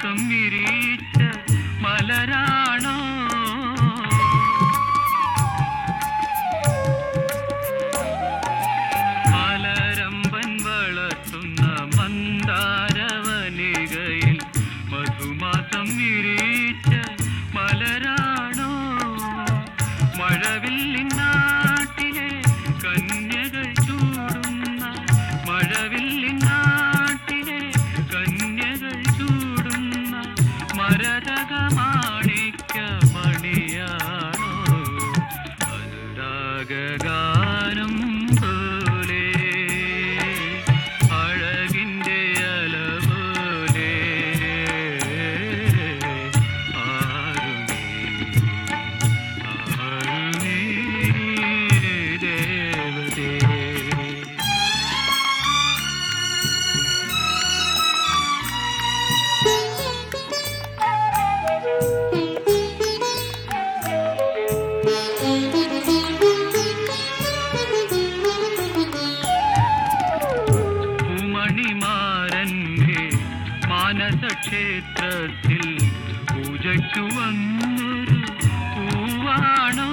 മധുമാസം വിരിച്ച മലരാണോ മലരമ്പൻ വളർത്തുന്ന മന്ദാരവനികയിൽ മധുമാസം വിരിച്ച മലരാണോ മഴവില്ലിൻ നാട്ടിലെ കന്യകൾ ചൂടുന്ന മഴവില്ലിൻ നാട്ടിലെ കന്യകൾ ചൂടുന്ന മരതക മാണിക്യ മണിയാണോ അനുരാഗാനം പോലെ അഴകിൻ്റെ അല പോലെ ആരുമേ ആരുമേ ദേവതേ പൂമണിമാരന്റെ മാനസക്ഷേത്രത്തിൽ പൂജയ്ക്കു വന്നൊരു പൂവാണോ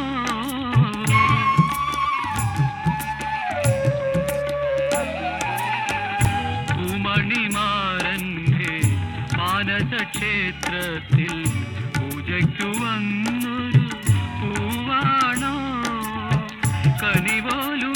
പൂമണിമാരന്റെ മാനസക്ഷേത്രത്തിൽ പൂജയ്ക്കു വന്നൊരു പൂവാണോ കനിപോലു